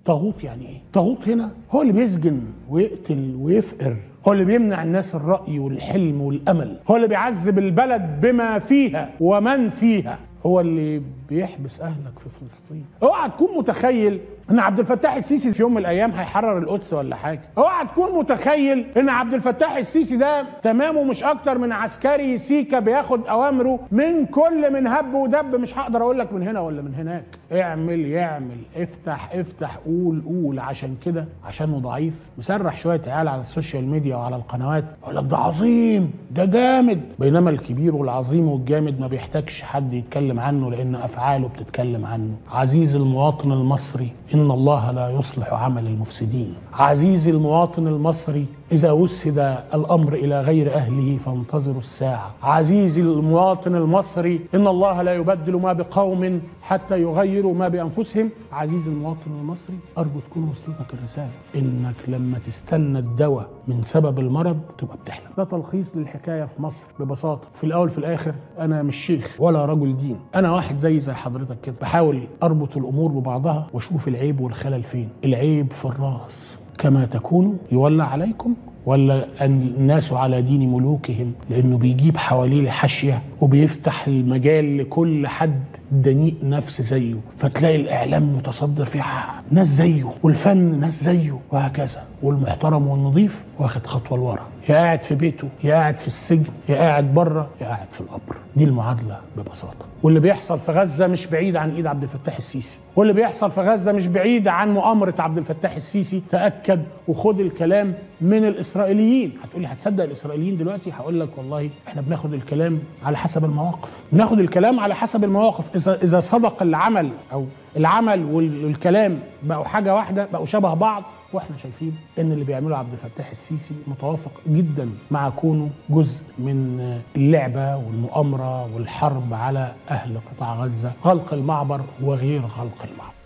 طاغوت يعني ايه طاغوت هنا هو اللي بيسجن ويقتل ويفقر هو اللي بيمنع الناس الرأي والحلم والأمل هو اللي بيعذب البلد بما فيها ومن فيها هو اللي بيحبس اهلك في فلسطين اوعى تكون متخيل ان عبد الفتاح السيسي في يوم من الايام هيحرر القدس ولا حاجه اوعى تكون متخيل ان عبد الفتاح السيسي ده تمامه مش اكتر من عسكري سيكا بياخد اوامره من كل من هب ودب مش هقدر اقول لك من هنا ولا من هناك اعمل يعمل افتح افتح قول قول عشان كده عشانه ضعيف مسرح شويه عيال على السوشيال ميديا وعلى القنوات يقول لك ده عظيم ده جامد بينما الكبير والعظيم والجامد ما بيحتاجش حد يتكلم عنه لان افعاله بتتكلم عنه عزيزي المواطن المصري ان الله لا يصلح عمل المفسدين عزيزي المواطن المصري إذا وسد الأمر إلى غير أهله فانتظروا الساعة عزيزي المواطن المصري إن الله لا يبدل ما بقوم حتى يغيروا ما بأنفسهم عزيزي المواطن المصري أرجو تكون وصلتك الرسالة إنك لما تستنى الدواء من سبب المرض تبقى بتحلم ده تلخيص للحكاية في مصر ببساطة في الأول في الآخر أنا مش شيخ ولا رجل دين أنا واحد زي زي حضرتك كده بحاول أربط الأمور ببعضها وأشوف العيب والخلل فين العيب في الراس كما تكونوا يولى عليكم ولا الناس على دين ملوكهم لانه بيجيب حواليه حاشيه وبيفتح المجال لكل حد دنيء نفس زيه فتلاقي الاعلام متصدر فيه ناس زيه والفن ناس زيه وهكذا والمحترم والنظيف واخد خطوه لورا يا قاعد في بيته يا قاعد في السجن يا قاعد بره يا قاعد في القبر دي المعادله ببساطه واللي بيحصل في غزه مش بعيد عن ايد عبد الفتاح السيسي واللي بيحصل في غزه مش بعيد عن مؤامره عبد الفتاح السيسي تاكد وخد الكلام من الاسرائيليين هتقولي هتصدق الاسرائيليين دلوقتي هقول لك والله احنا بناخد الكلام على حسب المواقف بناخد الكلام على حسب المواقف اذا اذا صدق العمل او العمل والكلام بقوا حاجه واحده بقوا شبه بعض واحنا شايفين ان اللي بيعمله عبد الفتاح السيسي متوافق جدا مع كونه جزء من اللعبه والمؤامره والحرب على اهل قطاع غزه غلق المعبر وغير غلق المعبر